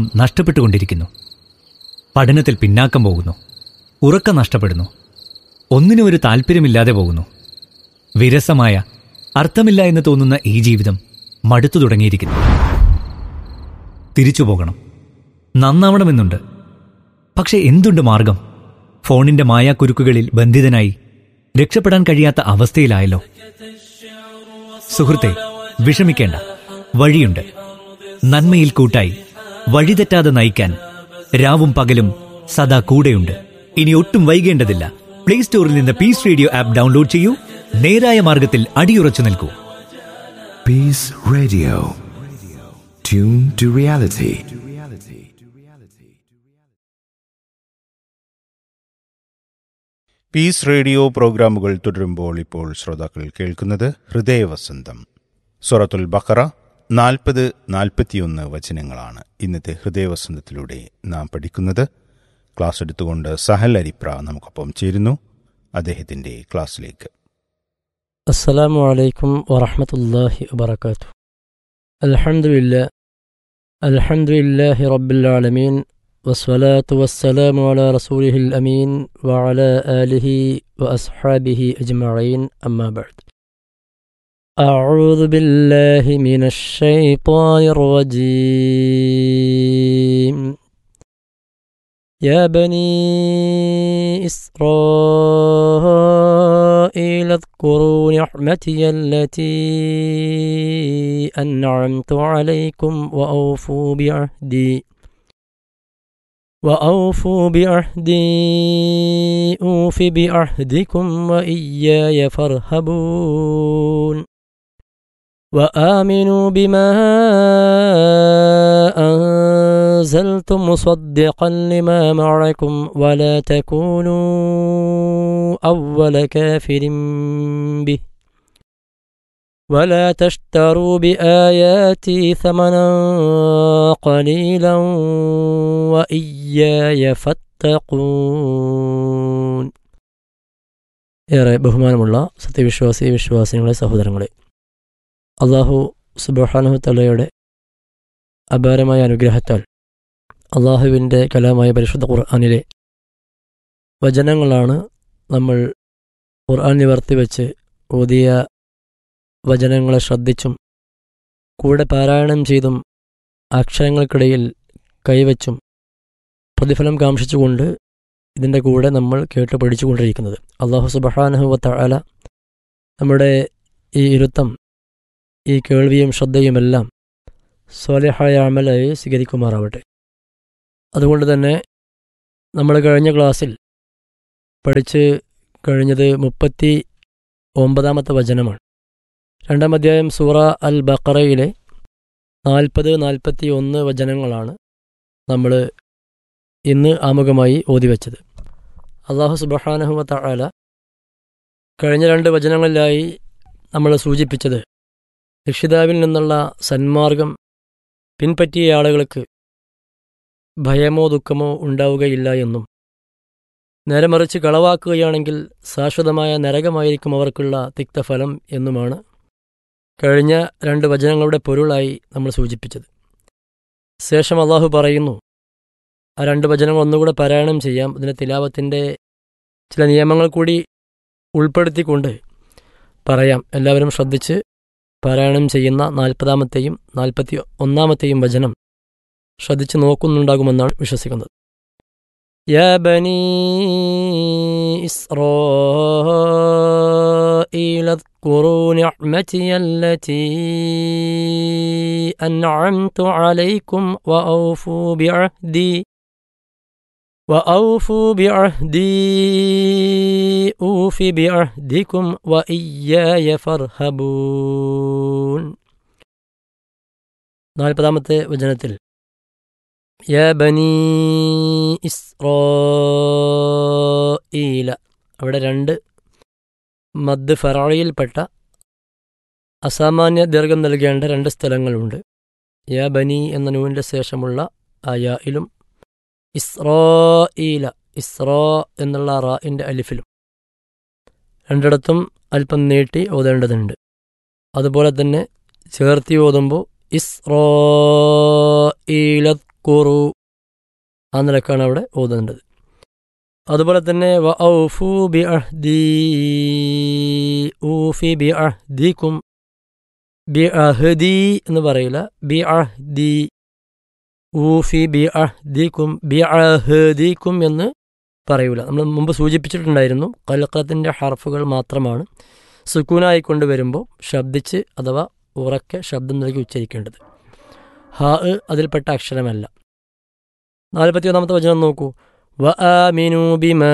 നഷ്ടപ്പെട്ടുകൊണ്ടിരിക്കുന്നു പഠനത്തിൽ പിന്നാക്കം പോകുന്നു ഉറക്കം നഷ്ടപ്പെടുന്നു ഒന്നിനും ഒരു താല്പര്യമില്ലാതെ പോകുന്നു വിരസമായ അർത്ഥമില്ല എന്ന് തോന്നുന്ന ഈ ജീവിതം മടുത്തു തുടങ്ങിയിരിക്കുന്നു തിരിച്ചു പോകണം നന്നാവണമെന്നുണ്ട് പക്ഷെ എന്തുണ്ട് മാർഗം ഫോണിന്റെ മായാക്കുരുക്കുകളിൽ ബന്ധിതനായി രക്ഷപ്പെടാൻ കഴിയാത്ത അവസ്ഥയിലായല്ലോ സുഹൃത്തെ വിഷമിക്കേണ്ട വഴിയുണ്ട് നന്മയിൽ കൂട്ടായി വഴിതെറ്റാതെ നയിക്കാൻ രാവും പകലും സദാ കൂടെയുണ്ട് ഇനി ഒട്ടും വൈകേണ്ടതില്ല പ്ലേ സ്റ്റോറിൽ നിന്ന് പീസ് റേഡിയോ ആപ്പ് ഡൗൺലോഡ് ചെയ്യൂ നേരായ മാർഗത്തിൽ അടിയുറച്ചു നിൽക്കൂ Peace Radio. Tune to reality. Peace radio പ്രോഗ്രാമുകൾ തുടരുമ്പോൾ ഇപ്പോൾ ശ്രോതാക്കൾ കേൾക്കുന്നത് ഹൃദയവസന്തം സൊറത്തുൽ ബഖറ നാൽപ്പത് നാൽപ്പത്തിയൊന്ന് വചനങ്ങളാണ് ഇന്നത്തെ ഹൃദയവസന്തത്തിലൂടെ നാം പഠിക്കുന്നത് ക്ലാസ് എടുത്തുകൊണ്ട് സഹൽ അരിപ്ര നമുക്കൊപ്പം ചേരുന്നു അദ്ദേഹത്തിന്റെ ക്ലാസ്സിലേക്ക് السلام عليكم ورحمة الله وبركاته الحمد لله الحمد لله رب العالمين والصلاة والسلام على رسوله الأمين وعلى آله وأصحابه أجمعين أما بعد أعوذ بالله من الشيطان الرجيم يا بني إسرائيل اذكروا نعمتي التي أنعمت عليكم وأوفوا بعهدي وأوفوا بعهدي أوف بعهدكم وإياي فارهبون وآمنوا بما أنزلت مصدقا لما معكم ولا تكونوا أول كافر به ولا تشتروا بآياتي ثمنا قليلا وإياي فاتقون ഏറെ ബഹുമാനമുള്ള സത്യവിശ്വാസി വിശ്വാസികളെ സഹോദരങ്ങളെ അള്ളാഹു സുബഹാനഹു തലയുടെ അപാരമായ അനുഗ്രഹത്താൽ അള്ളാഹുവിൻ്റെ കലാമായ പരിശുദ്ധ ഖുർആാനിലെ വചനങ്ങളാണ് നമ്മൾ ഖുർആൻ നിവർത്തി വെച്ച് ഓതിയ വചനങ്ങളെ ശ്രദ്ധിച്ചും കൂടെ പാരായണം ചെയ്തും അക്ഷരങ്ങൾക്കിടയിൽ കൈവച്ചും പ്രതിഫലം കാംക്ഷിച്ചുകൊണ്ട് ഇതിൻ്റെ കൂടെ നമ്മൾ കേട്ട് പഠിച്ചുകൊണ്ടിരിക്കുന്നത് അള്ളാഹു സുബഹാനഹുവത്ത അല നമ്മുടെ ഈ ഇരുത്തം ഈ കേൾവിയും ശ്രദ്ധയുമെല്ലാം സ്വാലിഹായ അമലായി സ്വീകരിക്കുമാറാവട്ടെ അതുകൊണ്ട് തന്നെ നമ്മൾ കഴിഞ്ഞ ക്ലാസ്സിൽ പഠിച്ച് കഴിഞ്ഞത് മുപ്പത്തി ഒമ്പതാമത്തെ വചനമാണ് രണ്ടാം അധ്യായം സൂറ അൽ ബക്കറയിലെ നാൽപ്പത് നാൽപ്പത്തി ഒന്ന് വചനങ്ങളാണ് നമ്മൾ ഇന്ന് ആമുഖമായി ഓതിവെച്ചത് അള്ളാഹു സുബഹാനഹുമ തആല കഴിഞ്ഞ രണ്ട് വചനങ്ങളിലായി നമ്മൾ സൂചിപ്പിച്ചത് രക്ഷിതാവിൽ നിന്നുള്ള സന്മാർഗം പിൻപറ്റിയ ആളുകൾക്ക് ഭയമോ ദുഃഖമോ ഉണ്ടാവുകയില്ല എന്നും നേരെ മറിച്ച് കളവാക്കുകയാണെങ്കിൽ ശാശ്വതമായ നരകമായിരിക്കും അവർക്കുള്ള തിക്തഫലം എന്നുമാണ് കഴിഞ്ഞ രണ്ട് വചനങ്ങളുടെ പൊരുളായി നമ്മൾ സൂചിപ്പിച്ചത് ശേഷം അള്ളാഹു പറയുന്നു ആ രണ്ട് വചനങ്ങൾ ഒന്നുകൂടെ പാരായണം ചെയ്യാം ഇതിൻ്റെ തിലാവത്തിൻ്റെ ചില നിയമങ്ങൾ കൂടി ഉൾപ്പെടുത്തിക്കൊണ്ട് പറയാം എല്ലാവരും ശ്രദ്ധിച്ച് പാരായണം ചെയ്യുന്ന നാൽപ്പതാമത്തെയും നാൽപ്പത്തി ഒന്നാമത്തെയും വചനം ശ്രദ്ധിച്ച് നോക്കുന്നുണ്ടാകുമെന്നാണ് വിശ്വസിക്കുന്നത് يا بني إسرائيل اذكروا نعمتي التي أنعمت عليكم وأوفوا بعهدي وأوفوا بعهدي أوف بعهدكم وإياي فارهبون നാൽപ്പതാമത്തെ വചനത്തിൽ യാ ബനി ഇസ്രോയില അവിടെ രണ്ട് മദ് ഫറായിൽപ്പെട്ട അസാമാന്യ ദീർഘം നൽകേണ്ട രണ്ട് സ്ഥലങ്ങളുണ്ട് യാ ബനി എന്ന നൂവിൻ്റെ ശേഷമുള്ള ആ യായിലും ഇസ്രോയില ഇസ്രോ എന്നുള്ള റാഇൻ്റെ അലിഫിലും രണ്ടിടത്തും അല്പം നീട്ടി ഓതേണ്ടതുണ്ട് അതുപോലെ തന്നെ ചേർത്തി ഓതുമ്പോൾ ഇസ്രോയിലത് ഉദ്കുറു ആ നിലക്കാണ് അവിടെ ഓതേണ്ടത് അതുപോലെ തന്നെ വ ഔഫു ബി അഹ്ദി ഊഫി ബി അഹ്ദിക്കും ബി അഹ്ദി എന്ന് പറയില്ല ബി അഹ്ദി ഊഫി ബി അഹ്ദിക്കും ബി അഹ്ദിക്കും എന്ന് പറയൂല നമ്മൾ മുമ്പ് സൂചിപ്പിച്ചിട്ടുണ്ടായിരുന്നു കൽക്കത്തിൻ്റെ ഹർഫുകൾ മാത്രമാണ് സുക്കൂനായി കൊണ്ടുവരുമ്പോൾ ശബ്ദിച്ച് അഥവാ ഉറക്കെ ശബ്ദം നൽകി ഉച്ചരിക്കേണ്ടത് ഹാ അതിൽപ്പെട്ട അക്ഷരമല്ല നാൽപ്പത്തി ഒന്നാമത്തെ വചനം നോക്കൂ وآمنوا بما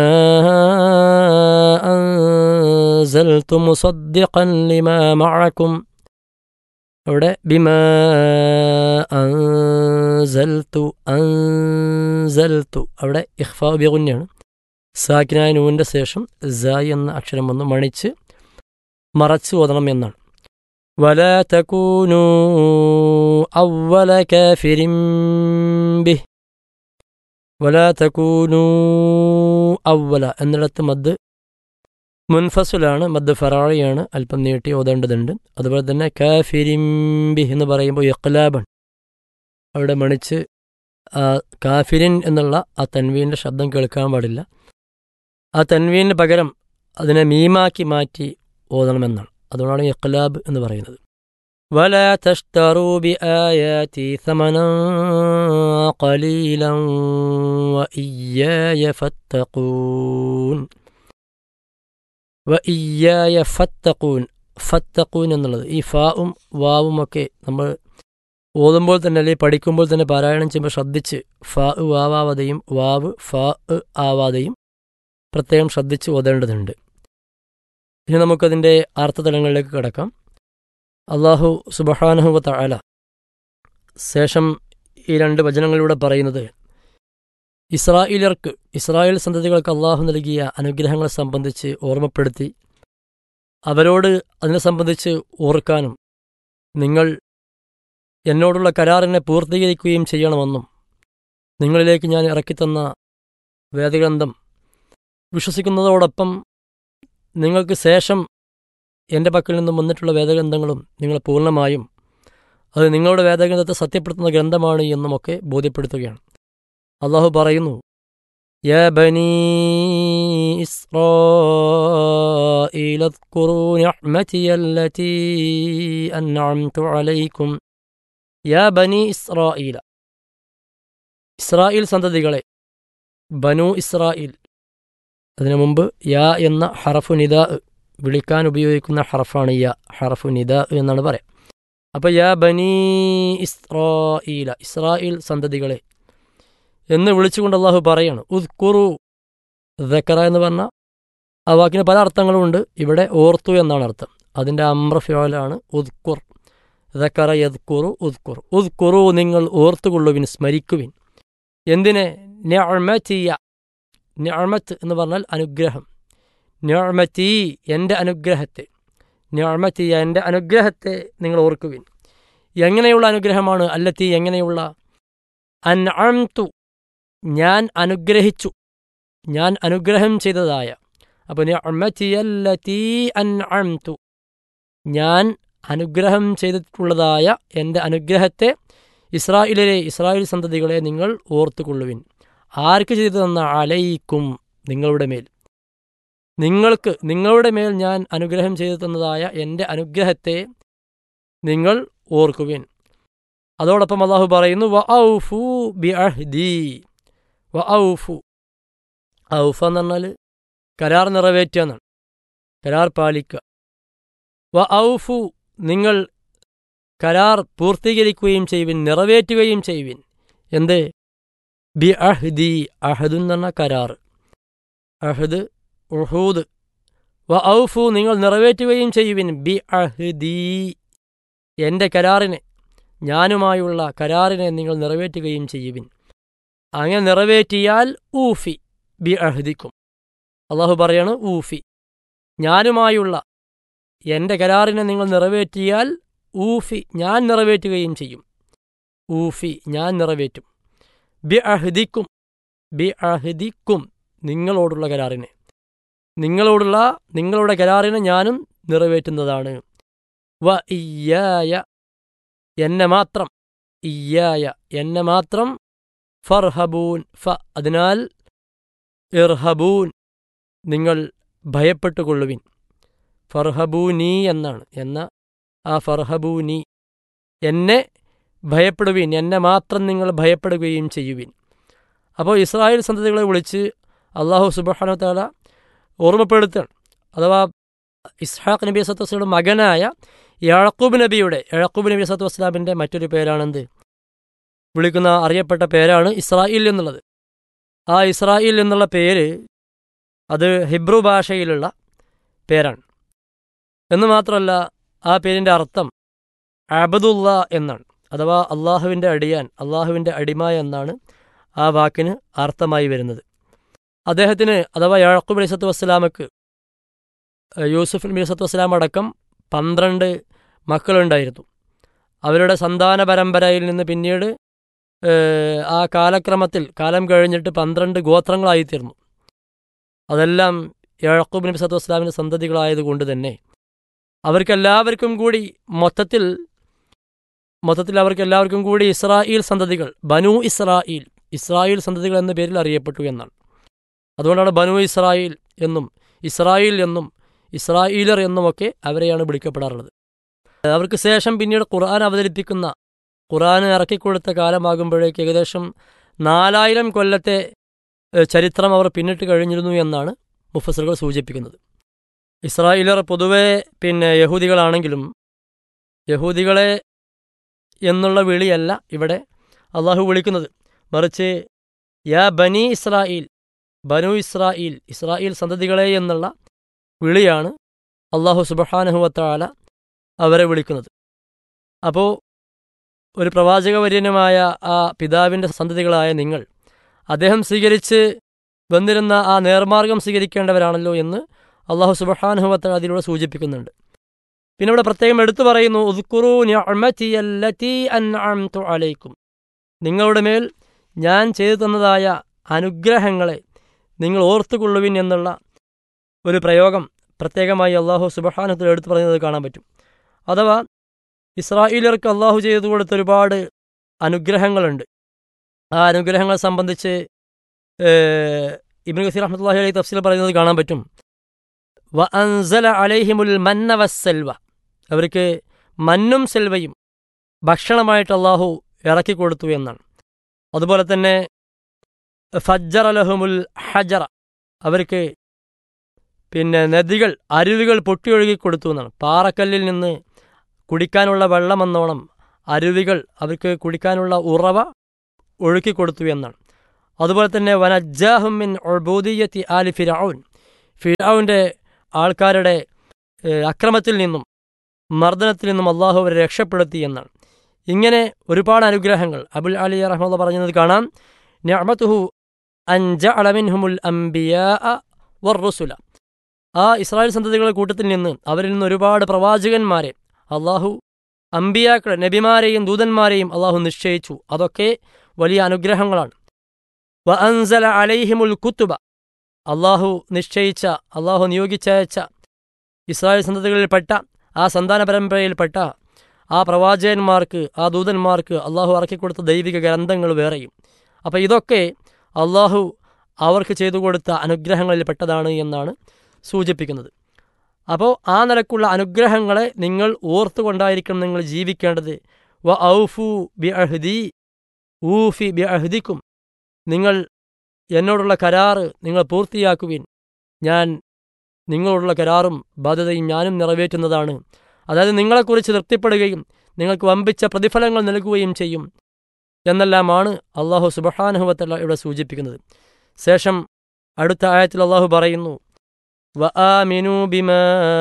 أنزلت مصدقا لما معكم അവിടെ ബിമാ അൻസൽത്തു അൻസൽത്തു അവിടെ ഇഖ്ഫാ ബിഗുന്നയാണ് സാക്കിനായ നൂവിൻ്റെ ശേഷം സായ് എന്ന അക്ഷരം വന്ന് മണിച്ച് മറച്ച് ഓതണം എന്നാണ് വല തകൂനു അവല കാഫിരിം ബിഹ് വല തകൂനു അവല എന്നിടത്ത് മദ് മുൻഫസുലാണ് മദ് ഫറാഴിയാണ് അല്പം നീട്ടി ഓതേണ്ടതുണ്ട് അതുപോലെ തന്നെ കാഫിരിംബി എന്ന് പറയുമ്പോൾ ഇഖ്ലാബൻ അവിടെ മണിച്ച് ആ കാഫിരിൻ എന്നുള്ള ആ തൻവീൻ്റെ ശബ്ദം കേൾക്കാൻ പാടില്ല ആ തൻവീന് പകരം അതിനെ മീമാക്കി മാറ്റി ഓതണമെന്നാണ് അതുകൊണ്ടാണ് ഇഖ്ലാബ് എന്ന് പറയുന്നത് ولا تشتروا بآياتي ثمنا قليلا وإياي فاتقون വ ഇയായ ഫത്തക്കൂൻ ഫത്തക്കൂൻ എന്നുള്ളത് ഈ ഫാവും വാവും ഒക്കെ നമ്മൾ ഓതുമ്പോൾ തന്നെ അല്ലെങ്കിൽ പഠിക്കുമ്പോൾ തന്നെ പാരായണം ചെയ്യുമ്പോൾ ശ്രദ്ധിച്ച് ഫാ വാവാവതെയും വാവ് ഫാ ആവാതെയും പ്രത്യേകം ശ്രദ്ധിച്ച് ഓതേണ്ടതുണ്ട് ഇനി നമുക്കതിൻ്റെ അർത്ഥതലങ്ങളിലേക്ക് കിടക്കാം അള്ളാഹു സുബഹാനഹുവ തആല ശേഷം ഈ രണ്ട് വചനങ്ങളിലൂടെ പറയുന്നത് ഇസ്രായേലർക്ക് ഇസ്രായേൽ സന്തതികൾക്ക് അള്ളാഹു നൽകിയ അനുഗ്രഹങ്ങളെ സംബന്ധിച്ച് ഓർമ്മപ്പെടുത്തി അവരോട് അതിനെ സംബന്ധിച്ച് ഓർക്കാനും നിങ്ങൾ എന്നോടുള്ള കരാറിനെ പൂർത്തീകരിക്കുകയും ചെയ്യണമെന്നും നിങ്ങളിലേക്ക് ഞാൻ ഇറക്കിത്തന്ന വേദഗ്രന്ഥം വിശ്വസിക്കുന്നതോടൊപ്പം നിങ്ങൾക്ക് ശേഷം എൻ്റെ പക്കൽ നിന്നും വന്നിട്ടുള്ള വേദഗ്രന്ഥങ്ങളും നിങ്ങൾ പൂർണ്ണമായും അത് നിങ്ങളുടെ വേദഗ്രന്ഥത്തെ സത്യപ്പെടുത്തുന്ന ഗ്രന്ഥമാണ് എന്നുമൊക്കെ ബോധ്യപ്പെടുത്തുകയാണ് അള്ളാഹു പറയുന്നു يا بني إسرائيل اذكروا نعمتي التي أنعمت عليكم يا بني إسرائيل ഇസ്രായേൽ സന്തതികളെ ബനു ഇസ്രായേൽ അതിനു മുമ്പ് യാ എന്ന ഹറഫു നിദാ വിളിക്കാൻ ഉപയോഗിക്കുന്ന ഹറഫാണ് യാ ഹറഫു നിദാ എന്നാണ് പറയാം അപ്പോൾ യാ ബനി ഇസ്രായേല ഇസ്രായേൽ സന്തതികളെ എന്ന് വിളിച്ചുകൊണ്ട് അള്ളാഹു പറയാണ് ഉദ്കുറു ദക്കറ എന്ന് പറഞ്ഞാൽ ആ വാക്കിന് പല അർത്ഥങ്ങളുമുണ്ട് ഇവിടെ ഓർത്തു എന്നാണ് അർത്ഥം അതിൻ്റെ അമ്രഫ്യോലാണ് ഉദ്കുർ ദക്കറ യദ്കുറു ഉദ്കുർ ഉദ്കുറു നിങ്ങൾ ഓർത്തുകൊള്ളുവിൻ സ്മരിക്കുവിൻ എന്തിനെ ഞമത്തിയ ഞമത്ത് എന്ന് പറഞ്ഞാൽ അനുഗ്രഹം ഞമത്തി എൻ്റെ അനുഗ്രഹത്തെ ഞമത്തിയ എൻ്റെ അനുഗ്രഹത്തെ നിങ്ങൾ ഓർക്കുവിൻ എങ്ങനെയുള്ള അനുഗ്രഹമാണ് അല്ലത്തി എങ്ങനെയുള്ള അൻഅംതു ഞാൻ അനുഗ്രഹിച്ചു ഞാൻ അനുഗ്രഹം ചെയ്തതായ അപ്പോൾ നിഅമതിയല്ലതീ അൻഅംതു ഞാൻ അനുഗ്രഹം ചെയ്തിട്ടുള്ളതായ എൻ്റെ അനുഗ്രഹത്തെ ഇസ്രായേലിലെ ഇസ്രായേൽ സന്തതികളെ നിങ്ങൾ ഓർത്തുകൊള്ളുവിൻ ആർക്ക് ചെയ്തു തന്ന അലയിക്കും നിങ്ങളുടെ മേൽ നിങ്ങൾക്ക് നിങ്ങളുടെ മേൽ ഞാൻ അനുഗ്രഹം ചെയ്തു തന്നതായ എൻ്റെ അനുഗ്രഹത്തെ നിങ്ങൾ ഓർക്കുവിൻ അതോടൊപ്പം അള്ളാഹു പറയുന്നു വ ഔഫു ബി അഹ്ദി വ ഔഫു ഔഫ എന്ന് പറഞ്ഞാൽ കരാർ നിറവേറ്റുക എന്നാണ് കരാർ പാലിക്കുക വ ഔഫു നിങ്ങൾ കരാർ പൂർത്തീകരിക്കുകയും ചെയ്യുവിൻ നിറവേറ്റുകയും ചെയ്യുവിൻ എന്ത് ബി അഹ്ദി അഹദ് എന്ന് പറഞ്ഞാൽ കരാർ അഹദ് ഉഹൂദ് വ ഔഫു നിങ്ങൾ നിറവേറ്റുകയും ചെയ്യുവിൻ ബി അഹ്ദി എൻ്റെ കരാറിനെ ഞാനുമായുള്ള കരാറിനെ നിങ്ങൾ നിറവേറ്റുകയും ചെയ്യുവിൻ അങ്ങനെ നിറവേറ്റിയാൽ ഊഫി ബി അഹദിക്കും അള്ളാഹു പറയാണ് ഊഫി ഞാനുമായുള്ള എൻ്റെ കരാറിനെ നിങ്ങൾ നിറവേറ്റിയാൽ ഊഫി ഞാൻ നിറവേറ്റുകയും ചെയ്യും ഊഫി ഞാൻ നിറവേറ്റും ബി അഹദിക്കും ബി അഹദിക്കും നിങ്ങളോടുള്ള കരാറിനെ നിങ്ങളോടുള്ള നിങ്ങളുടെ കരാറിനെ ഞാനും നിറവേറ്റുന്നതാണ് വ ഇയ്യായ എന്നെ മാത്രം ഇയ്യായ എന്നെ മാത്രം ഫർഹബൂൻ ഫ അതിനാൽ ഇർഹബൂൻ നിങ്ങൾ ഭയപ്പെട്ടുകൊള്ളുവിൻ ഫർഹബൂനി എന്നാണ് എന്ന ആ ഫർഹബൂനി എന്നെ ഭയപ്പെടുവിൻ എന്നെ മാത്രം നിങ്ങൾ ഭയപ്പെടുകയും ചെയ്യുവിൻ അപ്പോൾ ഇസ്രായേൽ സന്തതികളെ വിളിച്ച് അള്ളാഹു സുബാന താല ഓർമ്മപ്പെടുത്തുകയാണ് അഥവാ ഇസ്ഹാഖ് നബി സത്തു വസ്ലാമിയുടെ മകനായ യാക്കൂബ് നബിയുടെ യാക്കൂബ് നബി സത്തു വസ്ലാമിൻ്റെ മറ്റൊരു പേരാണെന്ത് വിളിക്കുന്ന അറിയപ്പെട്ട പേരാണ് ഇസ്രായേൽ എന്നുള്ളത് ആ ഇസ്രായേൽ എന്നുള്ള പേര് അത് ഹിബ്രു ഭാഷയിലുള്ള പേരാണ് എന്ന് മാത്രമല്ല ആ പേരിൻ്റെ അർത്ഥം അബദുല്ല എന്നാണ് അഥവാ അള്ളാഹുവിൻ്റെ അടിയാൻ അള്ളാഹുവിൻ്റെ അടിമ എന്നാണ് ആ വാക്കിന് അർത്ഥമായി വരുന്നത് അദ്ദേഹത്തിന് അഥവാ യാക്കൂബ് അലി സത്തു വസ്സലാമക്ക് യൂസുഫ് നബി സത്തു വസ്സലാം അടക്കം പന്ത്രണ്ട് മക്കളുണ്ടായിരുന്നു അവരുടെ സന്താന പരമ്പരയിൽ നിന്ന് പിന്നീട് ആ കാലക്രമത്തിൽ കാലം കഴിഞ്ഞിട്ട് പന്ത്രണ്ട് ഗോത്രങ്ങളായിത്തീർന്നു അതെല്ലാം യാക്കൂബ് നബി സത്തു വസ്സലാമിൻ്റെ സന്തതികളായതുകൊണ്ട് തന്നെ അവർക്കെല്ലാവർക്കും കൂടി മൊത്തത്തിൽ മൊത്തത്തിൽ അവർക്ക് എല്ലാവർക്കും കൂടി ഇസ്രായേൽ സന്തതികൾ ബനു ഇസ്രായേൽ ഇസ്രായേൽ സന്തതികൾ എന്ന പേരിൽ അറിയപ്പെട്ടു എന്നാണ് അതുകൊണ്ടാണ് ബനു ഇസ്രായേൽ എന്നും ഇസ്രായേൽ എന്നും ഇസ്രായേലർ എന്നുമൊക്കെ അവരെയാണ് വിളിക്കപ്പെടാറുള്ളത് അവർക്ക് ശേഷം പിന്നീട് ഖുർആൻ അവതരിപ്പിക്കുന്ന ഖുർആൻ ഇറക്കിക്കൊടുത്ത കാലമാകുമ്പോഴേക്ക് ഏകദേശം നാലായിരം കൊല്ലത്തെ ചരിത്രം അവർ പിന്നിട്ട് കഴിഞ്ഞിരുന്നു എന്നാണ് മുഫസറുകൾ സൂചിപ്പിക്കുന്നത് ഇസ്രായേലർ പൊതുവെ പിന്നെ യഹൂദികളാണെങ്കിലും യഹൂദികളെ എന്നുള്ള വിളിയല്ല ഇവിടെ അള്ളാഹു വിളിക്കുന്നത് മറിച്ച് യാ ബനി ഇസ്രായേൽ ബനു ഇസ്രായേൽ ഇസ്രായേൽ സന്തതികളെ എന്നുള്ള വിളിയാണ് അള്ളാഹു സുബഹാനഹുവത്താല അവരെ വിളിക്കുന്നത് അപ്പോൾ ഒരു പ്രവാചകവര്യനുമായ ആ പിതാവിൻ്റെ സന്തതികളായ നിങ്ങൾ അദ്ദേഹം സ്വീകരിച്ച് വന്നിരുന്ന ആ നേർമാർഗം സ്വീകരിക്കേണ്ടവരാണല്ലോ എന്ന് അള്ളാഹു സുബഹാനുഹവത്ത അതിലൂടെ സൂചിപ്പിക്കുന്നുണ്ട് പിന്നെ ഇവിടെ പ്രത്യേകം എടുത്തു പറയുന്നു ഉദ്കുറു അലൈക്കും നിങ്ങളുടെ മേൽ ഞാൻ ചെയ്തു തന്നതായ അനുഗ്രഹങ്ങളെ നിങ്ങൾ ഓർത്തുകൊള്ളുവിൻ എന്നുള്ള ഒരു പ്രയോഗം പ്രത്യേകമായി അള്ളാഹു സുബഹാനത്തിൽ എടുത്തു പറയുന്നത് കാണാൻ പറ്റും അഥവാ ഇസ്രായേലിയർക്ക് അള്ളാഹു ചെയ്തു കൊടുത്ത ഒരുപാട് അനുഗ്രഹങ്ങളുണ്ട് ആ അനുഗ്രഹങ്ങളെ സംബന്ധിച്ച് ഇബിൻ ഖസീർ അഹമ്മദ് അലൈഹി തഫ്സീൽ പറയുന്നത് കാണാൻ പറ്റും വ അൻസല അലൈഹിമുൽ മന്ന വസ്സൽവ അവർക്ക് മന്നും സെൽവയും ഭക്ഷണമായിട്ട് അള്ളാഹു ഇറക്കി കൊടുത്തു എന്നാണ് അതുപോലെ തന്നെ ഫജ്ജർ അലഹുമുൽ ഹജറ അവർക്ക് പിന്നെ നദികൾ അരുവികൾ പൊട്ടിയൊഴുകി കൊടുത്തു എന്നാണ് പാറക്കല്ലിൽ നിന്ന് കുടിക്കാനുള്ള വെള്ളമെന്നോണം അരുവികൾ അവർക്ക് കുടിക്കാനുള്ള ഉറവ ഒഴുക്കി കൊടുത്തു എന്നാണ് അതുപോലെ തന്നെ വനജാഹുമിൻ ഒബൂദിയത്തി ആലി ഫിറൌൻ ഫിറൌൻ്റെ ആൾക്കാരുടെ അക്രമത്തിൽ നിന്നും മർദ്ദനത്തിൽ നിന്നും അള്ളാഹു അവരെ രക്ഷപ്പെടുത്തി എന്നാണ് ഇങ്ങനെ ഒരുപാട് അനുഗ്രഹങ്ങൾ അബുൽ അലി റഹ്മുള്ള പറഞ്ഞത് കാണാം ഞമത്തുഹു അഞ്ച അളമിൻഹുമുൽ അംബിയ വർറുസുല ആ ഇസ്രായേൽ സന്തതികളുടെ കൂട്ടത്തിൽ നിന്ന് അവരിൽ നിന്ന് ഒരുപാട് പ്രവാചകന്മാരെ അള്ളാഹു അമ്പിയാക്കളെ നബിമാരെയും ദൂതന്മാരെയും അള്ളാഹു നിശ്ചയിച്ചു അതൊക്കെ വലിയ അനുഗ്രഹങ്ങളാണ് വ അൻസല അലൈഹിമുൽ കുത്തുബ അള്ളാഹു നിശ്ചയിച്ച അള്ളാഹു നിയോഗിച്ചയച്ച ഇസ്രായേൽ സന്തതികളിൽപ്പെട്ട ആ സന്താന പരമ്പരയിൽപ്പെട്ട ആ പ്രവാചകന്മാർക്ക് ആ ദൂതന്മാർക്ക് അള്ളാഹു ഇറക്കിക്കൊടുത്ത ദൈവിക ഗ്രന്ഥങ്ങൾ വേറെയും അപ്പോൾ ഇതൊക്കെ അള്ളാഹു അവർക്ക് ചെയ്തു കൊടുത്ത അനുഗ്രഹങ്ങളിൽ പെട്ടതാണ് എന്നാണ് സൂചിപ്പിക്കുന്നത് അപ്പോൾ ആ നിലക്കുള്ള അനുഗ്രഹങ്ങളെ നിങ്ങൾ ഓർത്തുകൊണ്ടായിരിക്കണം നിങ്ങൾ ജീവിക്കേണ്ടത് വ ഔഫു ബി അഹ്ദി ഊഫി ബി അഹ്ദിക്കും നിങ്ങൾ എന്നോടുള്ള കരാറ് നിങ്ങൾ പൂർത്തിയാക്കുവിൻ ഞാൻ നിങ്ങളോടുള്ള കരാറും ബാധ്യതയും ഞാനും നിറവേറ്റുന്നതാണ് അതായത് നിങ്ങളെക്കുറിച്ച് തൃപ്തിപ്പെടുകയും നിങ്ങൾക്ക് വമ്പിച്ച പ്രതിഫലങ്ങൾ നൽകുകയും ചെയ്യും എന്നെല്ലാമാണ് അള്ളാഹു സുബഹാനുഹവത്തല്ല ഇവിടെ സൂചിപ്പിക്കുന്നത് ശേഷം അടുത്ത ആയത്തിൽ അള്ളാഹു പറയുന്നു وآمنوا بما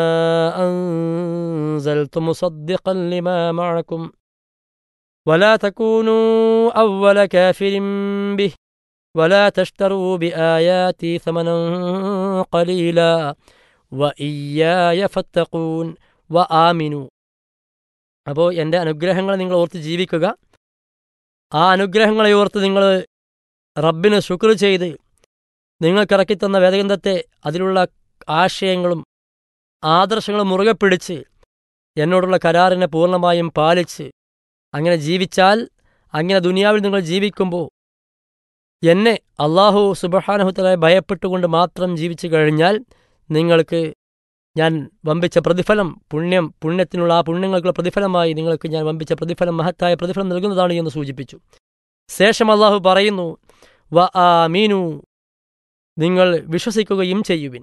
أنزلت مصدقا لما معكم ولا تكونوا أول كافر به ولا تشتروا بآياتي ثمنا قليلا وإياي فاتقون وآمنوا അപ്പോൾ എൻ്റെ അനുഗ്രഹങ്ങൾ നിങ്ങൾ ഓർത്ത് ജീവിക്കുക ആ അനുഗ്രഹങ്ങളെ ഓർത്ത് നിങ്ങൾ റബ്ബിന് ശുക്ർ ചെയ്ത് നിങ്ങൾക്കിറക്കിത്തന്ന വേദഗ്രന്ഥത്തെ അതിലുള്ള ആശയങ്ങളും ആദർശങ്ങളും മുറുകെ പിടിച്ച് എന്നോടുള്ള കരാറിനെ പൂർണ്ണമായും പാലിച്ച് അങ്ങനെ ജീവിച്ചാൽ അങ്ങനെ ദുനിയാവിൽ നിങ്ങൾ ജീവിക്കുമ്പോൾ എന്നെ അള്ളാഹു സുബഹാനഹുത്തലായി ഭയപ്പെട്ടുകൊണ്ട് മാത്രം ജീവിച്ചു കഴിഞ്ഞാൽ നിങ്ങൾക്ക് ഞാൻ വമ്പിച്ച പ്രതിഫലം പുണ്യം പുണ്യത്തിനുള്ള ആ പുണ്യങ്ങൾക്കുള്ള പ്രതിഫലമായി നിങ്ങൾക്ക് ഞാൻ വമ്പിച്ച പ്രതിഫലം മഹത്തായ പ്രതിഫലം നൽകുന്നതാണ് എന്ന് സൂചിപ്പിച്ചു ശേഷം അള്ളാഹു പറയുന്നു വ ആ മീനു നിങ്ങൾ വിശ്വസിക്കുകയും ചെയ്യുവിൻ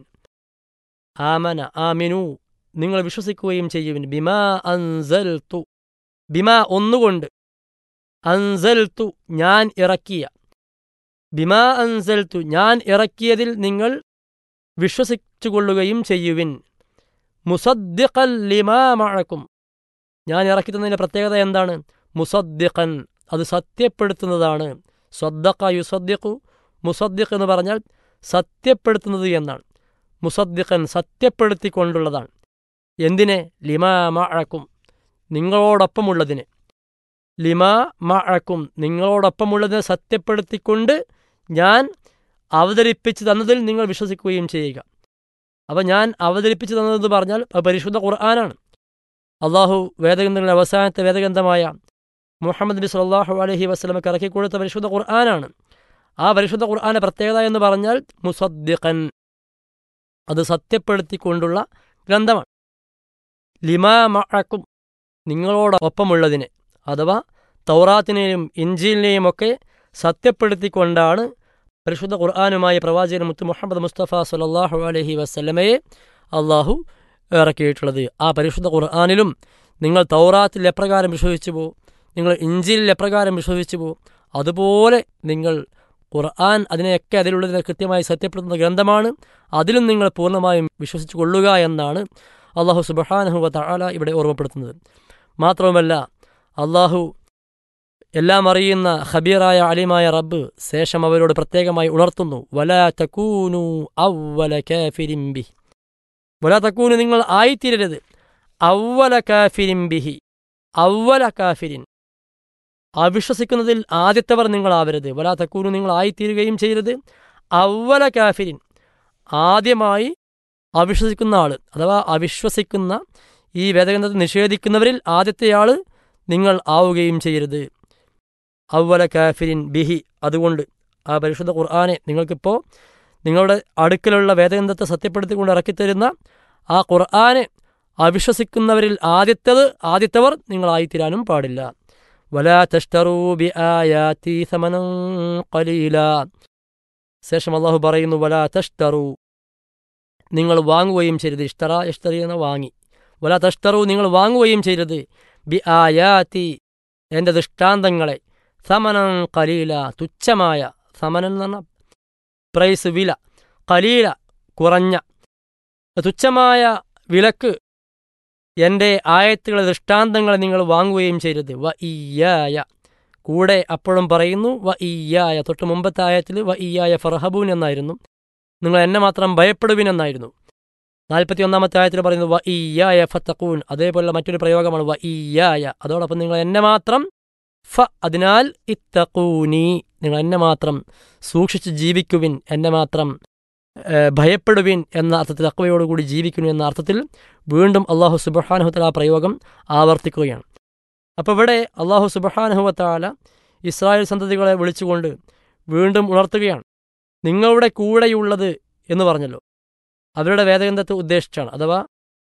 ആമന ആമിനു നിങ്ങൾ വിശ്വസിക്കുകയും ചെയ്യുവിൻ ബിമാ അൻസൽത്തു ബിമാ ഒന്നുകൊണ്ട് അൻസൽത്തു ഞാൻ ഇറക്കിയ ബിമാ അൻസൽത്തു ഞാൻ ഇറക്കിയതിൽ നിങ്ങൾ വിശ്വസിച്ചുകൊള്ളുകയും ചെയ്യുവിൻ മുസദ്ദിഖൽ ലിമാ മഴക്കും ഞാൻ ഇറക്കി തന്നതിൻ്റെ പ്രത്യേകത എന്താണ് മുസദ്ദിഖൻ അത് സത്യപ്പെടുത്തുന്നതാണ് സ്വദ്ദഖ യുസദ്ദിഖു മുസദ്ദിഖ് എന്ന് പറഞ്ഞാൽ സത്യപ്പെടുത്തുന്നത് എന്നാണ് മുസദ്ദിഖൻ സത്യപ്പെടുത്തിക്കൊണ്ടുള്ളതാണ് എന്തിനെ ലിമാ മഴക്കും നിങ്ങളോടൊപ്പമുള്ളതിനെ ലിമാ മഴക്കും നിങ്ങളോടൊപ്പമുള്ളതിനെ സത്യപ്പെടുത്തിക്കൊണ്ട് ഞാൻ അവതരിപ്പിച്ചു തന്നതിൽ നിങ്ങൾ വിശ്വസിക്കുകയും ചെയ്യുക അപ്പം ഞാൻ അവതരിപ്പിച്ചു തന്നതെന്ന് പറഞ്ഞാൽ അത് പരിശുദ്ധ ഖുർആനാണ് അള്ളാഹു വേദഗ്രന്ഥങ്ങളുടെ അവസാനത്തെ വേദഗ്രന്ഥമായ മുഹമ്മദ് നബി സല്ലാഹു അലഹി വസ്ലമക്ക് ഇറക്കി കൊടുത്ത പരിശുദ്ധ ഖുർആനാണ് ആ പരിശുദ്ധ ഖുർആാന്റെ പ്രത്യേകത എന്ന് പറഞ്ഞാൽ മുസദ്ദിഖൻ അത് സത്യപ്പെടുത്തിക്കൊണ്ടുള്ള ഗ്രന്ഥമാണ് ലിമാ മഴക്കും നിങ്ങളോടൊപ്പമുള്ളതിനെ അഥവാ തൗറാത്തിനെയും ഇഞ്ചിലിനെയും ഒക്കെ സത്യപ്പെടുത്തിക്കൊണ്ടാണ് പരിശുദ്ധ ഖുർആാനുമായി പ്രവാചകൻ മുത്ത് മുഹമ്മദ് മുസ്തഫ സലാഹു അലഹി വസ്ലമയെ അള്ളാഹു ഇറക്കിയിട്ടുള്ളത് ആ പരിശുദ്ധ ഖുർആാനിലും നിങ്ങൾ തൗറാത്തിൽ എപ്രകാരം വിശ്വസിച്ചു പോ നിങ്ങൾ ഇഞ്ചിലിൽ എപ്രകാരം വിശ്വസിച്ചു പോ അതുപോലെ നിങ്ങൾ ഖുർആൻ അതിനെയൊക്കെ അതിലുള്ളതിനെ കൃത്യമായി സത്യപ്പെടുത്തുന്ന ഗ്രന്ഥമാണ് അതിലും നിങ്ങൾ പൂർണ്ണമായും വിശ്വസിച്ചു കൊള്ളുക എന്നാണ് അള്ളാഹു സുബഹാനഹുവ തആല ഇവിടെ ഓർമ്മപ്പെടുത്തുന്നത് മാത്രവുമല്ല അള്ളാഹു എല്ലാം അറിയുന്ന ഖബീറായ അലിമായ റബ്ബ് ശേഷം അവരോട് പ്രത്യേകമായി ഉണർത്തുന്നു വല തക്കൂനു അവല കാഫിരിംബി വല തക്കൂനു നിങ്ങൾ ആയിത്തീരരുത് അവല കാഫിരിംബിഹി അവല കാഫിരിൻ അവിശ്വസിക്കുന്നതിൽ ആദ്യത്തവർ നിങ്ങളാവരുത് വല തക്കൂനു നിങ്ങൾ ആയിത്തീരുകയും ചെയ്യരുത് അവല കാഫിരിൻ ആദ്യമായി അവിശ്വസിക്കുന്ന ആൾ അഥവാ അവിശ്വസിക്കുന്ന ഈ വേദഗ്രന്ഥത്തെ നിഷേധിക്കുന്നവരിൽ ആദ്യത്തെയാൾ നിങ്ങൾ ആവുകയും ചെയ്യരുത് അവല കാഫിരിൻ ബിഹി അതുകൊണ്ട് ആ പരിശുദ്ധ ഖുർആാനെ നിങ്ങൾക്കിപ്പോൾ നിങ്ങളുടെ അടുക്കലുള്ള വേദഗ്രന്ഥത്തെ സത്യപ്പെടുത്തിക്കൊണ്ട് ഇറക്കിത്തരുന്ന ആ ഖുർആാനെ അവിശ്വസിക്കുന്നവരിൽ ആദ്യത്തത് ആദ്യത്തവർ നിങ്ങളായിത്തീരാനും പാടില്ല വലാ തഷ്തറൂ ബി ആയാത്തി സമനം കലീല ശേഷം അള്ളാഹു പറയുന്നു വലാ തഷ്തറൂ നിങ്ങൾ വാങ്ങുകയും ചെയ്യരുത് ഇഷ്ടറ ഇഷ്ടറി എന്ന വാങ്ങി വലാ തഷ്തറൂ നിങ്ങൾ വാങ്ങുകയും ചെയ്യരുത് ബി ആയാത്തി എൻ്റെ ദൃഷ്ടാന്തങ്ങളെ സമനം കലീല തുച്ഛമായ സമനം എന്ന് പറഞ്ഞാൽ പ്രൈസ് വില കലീല കുറഞ്ഞ തുച്ഛമായ വിലക്ക് എൻ്റെ ആയത്തുകളെ ദൃഷ്ടാന്തങ്ങളെ നിങ്ങൾ വാങ്ങുകയും ചെയ്യരുത് വ ഇയായ കൂടെ അപ്പോഴും പറയുന്നു വ ഇയായ തൊട്ട് മുമ്പത്തെ ആയത്തിൽ വ ഇയായ ഫർഹബൂൻ എന്നായിരുന്നു നിങ്ങൾ എന്നെ മാത്രം ഭയപ്പെടുവിൻ എന്നായിരുന്നു നാൽപ്പത്തി ഒന്നാമത്തെ ആയത്തിൽ പറയുന്നത് വ ഇയായ ഫത്തഖൂൻ അതേപോലുള്ള മറ്റൊരു പ്രയോഗമാണ് വ ഇയായ അതോടൊപ്പം നിങ്ങൾ എന്നെ മാത്രം ഫ അതിനാൽ ഇത്തഖൂനി നിങ്ങൾ എന്നെ മാത്രം സൂക്ഷിച്ച് ജീവിക്കുവിൻ എന്നെ മാത്രം ഭയപ്പെടുവിൻ എന്ന അർത്ഥത്തിൽ അക്വയോടുകൂടി ജീവിക്കുന്നു എന്ന അർത്ഥത്തിൽ വീണ്ടും അള്ളാഹു സുബഹാനുഹത്തല ആ പ്രയോഗം ആവർത്തിക്കുകയാണ് അപ്പോൾ ഇവിടെ അള്ളാഹു സുബഹാനുഹത്താല ഇസ്രായേൽ സന്തതികളെ വിളിച്ചുകൊണ്ട് വീണ്ടും ഉണർത്തുകയാണ് നിങ്ങളുടെ കൂടെയുള്ളത് എന്ന് പറഞ്ഞല്ലോ അവരുടെ വേദഗ്രന്ഥത്തെ ഉദ്ദേശിച്ചാണ് അഥവാ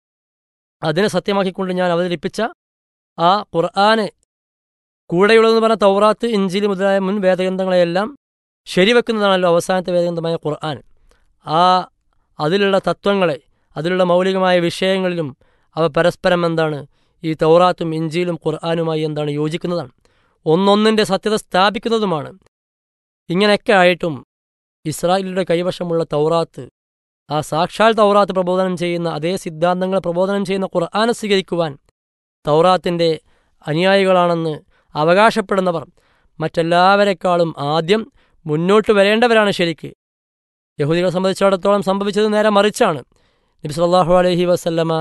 അതിനെ സത്യമാക്കിക്കൊണ്ട് ഞാൻ അവതരിപ്പിച്ച ആ ഖുർആനെ കൂടെയുള്ളതെന്ന് പറഞ്ഞ തൗറാത്ത് ഇഞ്ചിലി മുതലായ മുൻ വേദഗ്രന്ഥങ്ങളെയെല്ലാം ശരിവെക്കുന്നതാണല്ലോ അവസാനത്തെ വേദഗ്രന്ഥമായ ഖുർആൻ ആ അതിലുള്ള തത്വങ്ങളെ അതിലുള്ള മൗലികമായ വിഷയങ്ങളിലും അവ പരസ്പരം എന്താണ് ഈ തൗറാത്തും ഇഞ്ചിയിലും ഖുർആാനുമായി എന്താണ് യോജിക്കുന്നതാണ് ഒന്നൊന്നിൻ്റെ സത്യത സ്ഥാപിക്കുന്നതുമാണ് ഇങ്ങനെയൊക്കെ ആയിട്ടും ഇസ്രായേലിയുടെ കൈവശമുള്ള തൗറാത്ത് ആ സാക്ഷാൽ തൗറാത്ത് പ്രബോധനം ചെയ്യുന്ന അതേ സിദ്ധാന്തങ്ങൾ പ്രബോധനം ചെയ്യുന്ന ഖുർആാനെ സ്വീകരിക്കുവാൻ തൗറാത്തിൻ്റെ അനുയായികളാണെന്ന് അവകാശപ്പെടുന്നവർ മറ്റെല്ലാവരെക്കാളും ആദ്യം മുന്നോട്ട് വരേണ്ടവരാണ് ശരിക്ക് യഹൂദികളെ സംബന്ധിച്ചിടത്തോളം സംഭവിച്ചത് നേരെ മറിച്ചാണ് നബി സല്ലാഹു അലഹി വസല്ലമ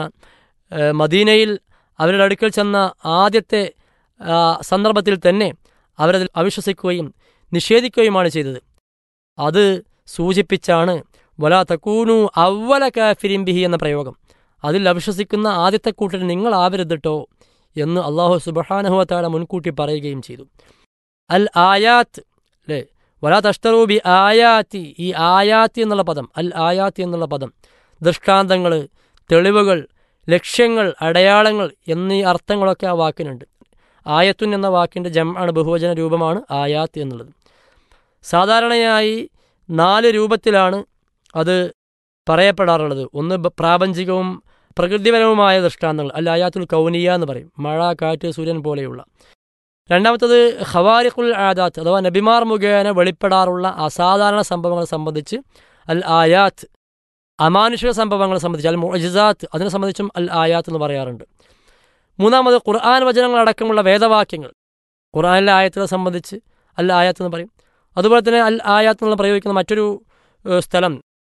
മദീനയിൽ അവരുടെ അടുക്കൽ ചെന്ന ആദ്യത്തെ സന്ദർഭത്തിൽ തന്നെ അവരതിൽ അവിശ്വസിക്കുകയും നിഷേധിക്കുകയുമാണ് ചെയ്തത് അത് സൂചിപ്പിച്ചാണ് വലാ തക്കൂനു അവല കാഫിരിംബിഹി എന്ന പ്രയോഗം അതിൽ അവിശ്വസിക്കുന്ന ആദ്യത്തെ കൂട്ടർ നിങ്ങൾ ആവരുതിട്ടോ എന്ന് അള്ളാഹു സുബഹാനഹുവത്താല മുൻകൂട്ടി പറയുകയും ചെയ്തു അൽ ആയാത്ത് അല്ലേ വലാ തഷ്തറൂബി ആയാത്തി ഈ ആയാത്തി എന്നുള്ള പദം അൽ ആയാത്തി എന്നുള്ള പദം ദൃഷ്ടാന്തങ്ങൾ തെളിവുകൾ ലക്ഷ്യങ്ങൾ അടയാളങ്ങൾ എന്നീ അർത്ഥങ്ങളൊക്കെ ആ വാക്കിനുണ്ട് ആയത്തുൻ എന്ന വാക്കിൻ്റെ ജം ആണ് ബഹുവചന രൂപമാണ് ആയാത്ത് എന്നുള്ളത് സാധാരണയായി നാല് രൂപത്തിലാണ് അത് പറയപ്പെടാറുള്ളത് ഒന്ന് ബ- പ്രാപഞ്ചികവും പ്രകൃതിപരവുമായ ദൃഷ്ടാന്തങ്ങൾ അല്ല ആയാത്തുൽ കൗനിയ എന്ന് പറയും മഴ കാറ്റ് സൂര്യൻ പോലെയുള്ള രണ്ടാമത്തത് ഖവാരിഖുൽ ആദാത്ത് അഥവാ നബിമാർ മുഖേന വെളിപ്പെടാറുള്ള അസാധാരണ സംഭവങ്ങളെ സംബന്ധിച്ച് അൽ ആയാത്ത് അമാനുഷിക സംഭവങ്ങളെ സംബന്ധിച്ച് അൽ മുഅജിസാത്ത് അതിനെ സംബന്ധിച്ചും അൽ ആയാത്ത് എന്ന് പറയാറുണ്ട് മൂന്നാമത് ഖുർആൻ വചനങ്ങളടക്കമുള്ള വേദവാക്യങ്ങൾ ഖുർആനിലെ ആയത്തുകളെ സംബന്ധിച്ച് അൽ ആയാത്ത് എന്ന് പറയും അതുപോലെ തന്നെ അൽ ആയാത്ത് എന്നുള്ള പ്രയോഗിക്കുന്ന മറ്റൊരു ഏഹ്, സ്ഥലം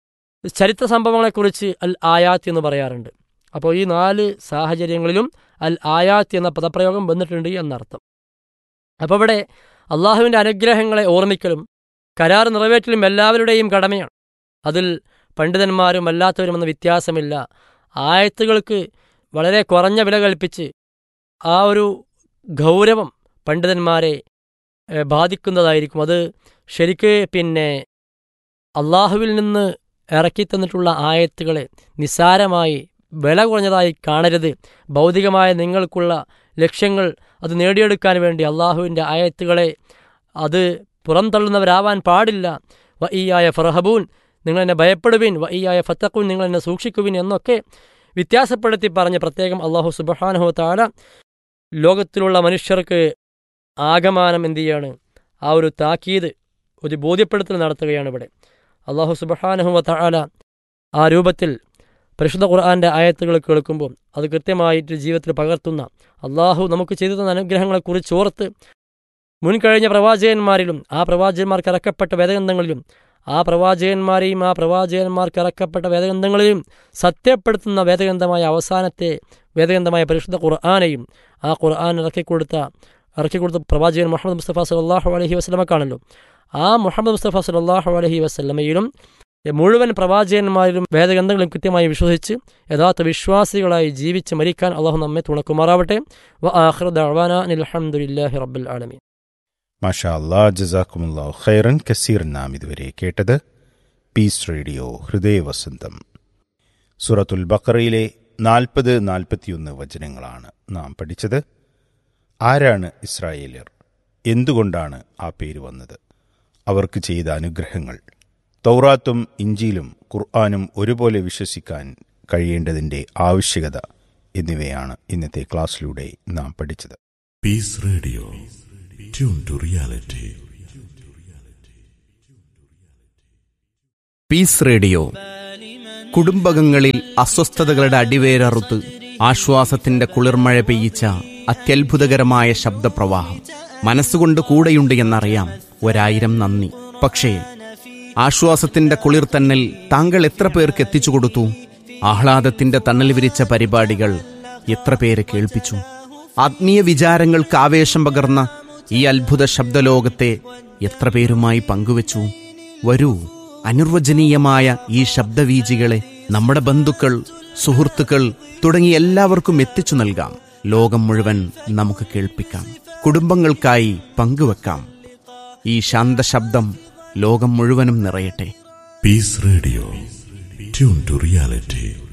ചരിത്ര സംഭവങ്ങളെക്കുറിച്ച് അൽ ആയാത്ത് എന്ന് പറയാറുണ്ട് അപ്പോൾ ഈ നാല് സാഹചര്യങ്ങളിലും അൽ ആയാത്ത് എന്ന പദപ്രയോഗം വന്നിട്ടുണ്ട് എന്നർത്ഥം അപ്പോൾ ഇവിടെ അള്ളാഹുവിൻ്റെ അനുഗ്രഹങ്ങളെ ഓർമ്മിക്കലും കരാർ നിറവേറ്റലും എല്ലാവരുടെയും കടമയാണ് അതിൽ പണ്ഡിതന്മാരും അല്ലാത്തവരും എന്ന വ്യത്യാസമില്ല ആയത്തുകൾക്ക് വളരെ കുറഞ്ഞ വില കൽപ്പിച്ച് ആ ഒരു ഗൗരവം പണ്ഡിതന്മാരെ ഏഹ്, ബാധിക്കുന്നതായിരിക്കും അത് ശരിക്ക് പിന്നെ അള്ളാഹുവിൽ നിന്ന് ഇറക്കി തന്നിട്ടുള്ള ആയത്തുകളെ നിസ്സാരമായി വില കുറഞ്ഞതായി കാണരുത് ഭൗതികമായ നിങ്ങൾക്കുള്ള ലക്ഷ്യങ്ങൾ അത് നേടിയെടുക്കാൻ വേണ്ടി അള്ളാഹുവിൻ്റെ ആയത്തുകളെ അത് പുറംതള്ളുന്നവരാവാൻ പാടില്ല വ ഈയായ ഫറഹബൂൻ നിങ്ങൾ എന്നെ ഭയപ്പെടുവിൻ വ ഈയായ ഫത്തക്കുൻ നിങ്ങൾ എന്നെ സൂക്ഷിക്കുവിൻ എന്നൊക്കെ വ്യത്യാസപ്പെടുത്തി പറഞ്ഞ് പ്രത്യേകം അള്ളാഹു സുബഹാനഹു താല ലോകത്തിലുള്ള മനുഷ്യർക്ക് ആകമാനം എന്തു ചെയ്യാണ് ആ ഒരു താക്കീത് ഒരു ബോധ്യപ്പെടുത്തൽ നടത്തുകയാണ് ഇവിടെ അള്ളാഹു സുബഹാനഹു താല ആ രൂപത്തിൽ പരിശുദ്ധ ഖുർആാൻ്റെ ആയത്തുകൾ കേൾക്കുമ്പോൾ അത് കൃത്യമായിട്ട് ജീവിതത്തിൽ പകർത്തുന്ന അള്ളാഹു നമുക്ക് ചെയ്തു തന്ന അനുഗ്രഹങ്ങളെക്കുറിച്ച് ഓർത്ത് മുൻകഴിഞ്ഞ പ്രവാചകന്മാരിലും ആ പ്രവാചകന്മാർക്ക് ഇറക്കപ്പെട്ട വേദഗ്രന്ഥങ്ങളിലും ആ പ്രവാചകന്മാരെയും ആ പ്രവാചകന്മാർക്ക് ഇറക്കപ്പെട്ട വേദഗ്രന്ഥങ്ങളിലും സത്യപ്പെടുത്തുന്ന വേദഗ്രന്ഥമായ അവസാനത്തെ വേദഗ്രന്ഥമായ പരിശുദ്ധ ഖുർആാനെയും ആ ഖുർആൻ ഇറക്കിക്കൊടുത്ത ഇറക്കിക്കൊടുത്ത പ്രവാചകൻ മുഹമ്മദ് മുസ്തഫ സലാഹു അലഹി വസ്ലമക്കാണല്ലോ ആ മുഹമ്മദ് മുസ്തഫ സലാഹു അലഹി വസ്ലമയിലും മുഴുവൻ പ്രവാചകന്മാരിലും വേദഗ്രന്ഥങ്ങളും കൃത്യമായി വിശ്വസിച്ച് യഥാർത്ഥ വിശ്വാസികളായി ജീവിച്ച് മരിക്കാൻ അള്ളാഹു നമ്മെ തുണക്കുമാറാവട്ടെ വ ആഖിറു ദഅ്വാന അനിൽ ഹംദുലില്ലാഹി റബ്ബിൽ ആലമീൻ മാഷാ അല്ലാ ജസാക്കുമുല്ലാ ഖൈറൻ കസീർ നാം ഇതുവരെ കേട്ടത് പീസ് റേഡിയോ ഹൃദയവസന്തം സൂറത്തുൽ ബക്കറയിലെ നാൽപ്പത് നാൽപ്പത്തിയൊന്ന് വചനങ്ങളാണ് നാം പഠിച്ചത് ആരാണ് ഇസ്രായേലിയർ എന്തുകൊണ്ടാണ് ആ പേര് വന്നത് അവർക്ക് ചെയ്ത അനുഗ്രഹങ്ങൾ തൗറാത്തും ഇഞ്ചിയിലും ഖുർആാനും ഒരുപോലെ വിശ്വസിക്കാൻ കഴിയേണ്ടതിൻ്റെ ആവശ്യകത എന്നിവയാണ് ഇന്നത്തെ ക്ലാസ്സിലൂടെ നാം പഠിച്ചത് Peace Radio. Tune to reality. Peace radio കുടുംബകങ്ങളിൽ അസ്വസ്ഥതകളുടെ അടിവേരറുത്ത് ആശ്വാസത്തിന്റെ കുളിർമഴ പെയ്യിച്ച അത്യത്ഭുതകരമായ ശബ്ദപ്രവാഹം മനസ്സുകൊണ്ട് കൂടെയുണ്ട് എന്നറിയാം ഒരായിരം നന്ദി പക്ഷേ ആശ്വാസത്തിന്റെ കുളിർ തന്നൽ താങ്കൾ എത്ര പേർക്ക് എത്തിച്ചു കൊടുത്തു ആഹ്ലാദത്തിന്റെ തണൽ വിരിച്ച പരിപാടികൾ എത്ര പേരെ കേൾപ്പിച്ചു ആത്മീയ വിചാരങ്ങൾക്ക് ആവേശം പകർന്ന ഈ അത്ഭുത ശബ്ദലോകത്തെ എത്ര പേരുമായി പങ്കുവച്ചു വരൂ അനിർവചനീയമായ ഈ ശബ്ദവീജികളെ നമ്മുടെ ബന്ധുക്കൾ സുഹൃത്തുക്കൾ തുടങ്ങി എല്ലാവർക്കും എത്തിച്ചു നൽകാം ലോകം മുഴുവൻ നമുക്ക് കേൾപ്പിക്കാം കുടുംബങ്ങൾക്കായി പങ്കുവെക്കാം ഈ ശാന്തശബ്ദം ലോകം മുഴുവനും നിറയട്ടെ Peace Radio. Tune to reality.